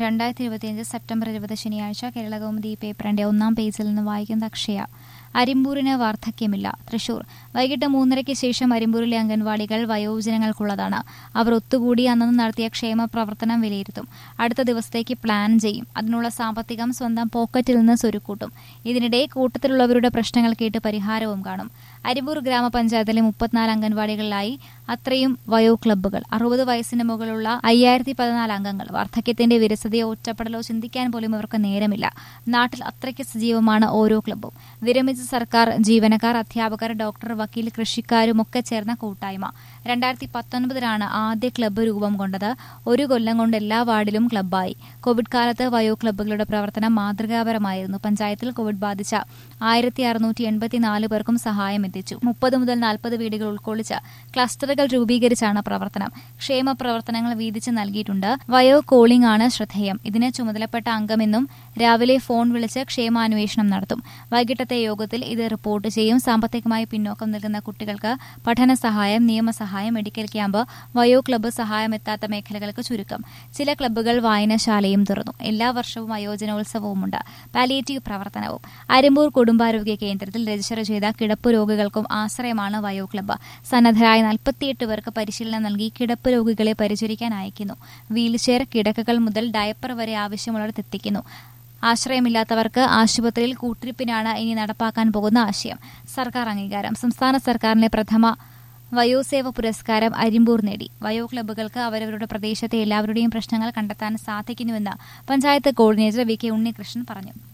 രണ്ടായിരത്തി ഇരുപത്തിയഞ്ച് സെപ്റ്റംബർ ഇരുപത് ശനിയാഴ്ച കേരള കൗമുദി പേപ്പറിന്റെ ഒന്നാം പേജിൽ നിന്ന് വായിക്കുന്ന അക്ഷയ അരിമ്പൂരിന് വാർദ്ധക്യമില്ല തൃശൂർ വൈകിട്ട് മൂന്നരയ്ക്ക് ശേഷം അരിമ്പൂരിലെ അംഗൻവാടികൾ വയോജനങ്ങൾക്കുള്ളതാണ് അവർ ഒത്തുകൂടി അന്നു നടത്തിയ ക്ഷേമ പ്രവർത്തനം വിലയിരുത്തും അടുത്ത ദിവസത്തേക്ക് പ്ലാൻ ചെയ്യും അതിനുള്ള സാമ്പത്തികം സ്വന്തം പോക്കറ്റിൽ നിന്ന് സ്വരുക്കൂട്ടും ഇതിനിടെ കൂട്ടത്തിലുള്ളവരുടെ പ്രശ്നങ്ങൾ കേട്ട് പരിഹാരവും കാണും അരിമ്പൂർ ഗ്രാമപഞ്ചായത്തിലെ മുപ്പത്തിനാല് അംഗൻവാടികളിലായി അത്രയും വയോ ക്ലബ്ബുകൾ അറുപത് വയസ്സിന് മുകളിലുള്ള അയ്യായിരത്തി പതിനാല് അംഗങ്ങൾ വാർദ്ധക്യത്തിന്റെ വിരസതയോ ഒറ്റപ്പെടലോ ചിന്തിക്കാൻ പോലും ഇവർക്ക് നേരമില്ല നാട്ടിൽ അത്രയ്ക്ക് സജീവമാണ് ഓരോ ക്ലബ്ബും വിരമിച്ച സർക്കാർ ജീവനക്കാർ അധ്യാപകർ ഡോക്ടർ വക്കീൽ കൃഷിക്കാരും ഒക്കെ ചേർന്ന കൂട്ടായ്മ രണ്ടായിരത്തി പത്തൊൻപതിലാണ് ആദ്യ ക്ലബ്ബ് രൂപം കൊണ്ടത് ഒരു കൊല്ലം കൊണ്ട് എല്ലാ വാർഡിലും ക്ലബ്ബായി കോവിഡ് കാലത്ത് വയോ ക്ലബ്ബുകളുടെ പ്രവർത്തനം മാതൃകാപരമായിരുന്നു പഞ്ചായത്തിൽ കോവിഡ് ബാധിച്ച ആയിരത്തി അറുന്നൂറ്റി എൺപത്തിനാല് പേർക്കും സഹായം എത്തിച്ചു മുപ്പത് മുതൽ നാൽപ്പത് വീടുകൾ ഉൾക്കൊള്ളിച്ച് ക്ലസ്റ്ററുകൾ രൂപീകരിച്ചാണ് പ്രവർത്തനം ക്ഷേമ പ്രവർത്തനങ്ങൾ വീതിച്ച് നൽകിയിട്ടുണ്ട് വയോ കോളിംഗ് ആണ് ശ്രദ്ധേയം ഇതിന് ചുമതലപ്പെട്ട അംഗമെന്നും രാവിലെ ഫോൺ വിളിച്ച് ക്ഷേമാന്വേഷണം നടത്തും വൈകിട്ടത്തെ യോഗത്തിൽ ഇത് റിപ്പോർട്ട് ചെയ്യും സാമ്പത്തികമായി പിന്നോക്കം നിൽക്കുന്ന കുട്ടികൾക്ക് പഠന സഹായം നിയമസഹായം മെഡിക്കൽ ക്യാമ്പ് വയോ ക്ലബ്ബ് സഹായം എത്താത്ത മേഖലകൾക്ക് ചുരുക്കം ചില ക്ലബ്ബുകൾ വായനശാലയും തുറന്നു എല്ലാ വർഷവും വയോജനോത്സവവുമുണ്ട് പാലിയേറ്റീവ് പ്രവർത്തനവും അരമ്പൂർ കുടുംബാരോഗ്യ കേന്ദ്രത്തിൽ രജിസ്റ്റർ ചെയ്ത കിടപ്പ് രോഗികൾക്കും ആശ്രയമാണ് വയോ ക്ലബ്ബ് സന്നദ്ധരായ നാൽപ്പത്തിയെട്ട് പേർക്ക് പരിശീലനം നൽകി കിടപ്പ് രോഗികളെ പരിചരിക്കാൻ അയക്കുന്നു വീൽചെയർ കിടക്കകൾ മുതൽ ഡയപ്പർ വരെ ആവശ്യമുള്ളവർക്ക് എത്തിക്കുന്നു ആശ്രയമില്ലാത്തവർക്ക് ആശുപത്രിയിൽ കൂട്ടിരിപ്പിനാണ് ഇനി നടപ്പാക്കാൻ പോകുന്ന ആശയം സർക്കാർ അംഗീകാരം സംസ്ഥാന സർക്കാരിന്റെ പ്രഥമ വയോസേവ പുരസ്കാരം അരിമ്പൂർ നേടി വയോ ക്ലബ്ബുകൾക്ക് അവരവരുടെ പ്രദേശത്തെ എല്ലാവരുടെയും പ്രശ്നങ്ങൾ കണ്ടെത്താൻ സാധിക്കുന്നുവെന്ന് panchayat coordinator V K Unnikrishnan പറഞ്ഞു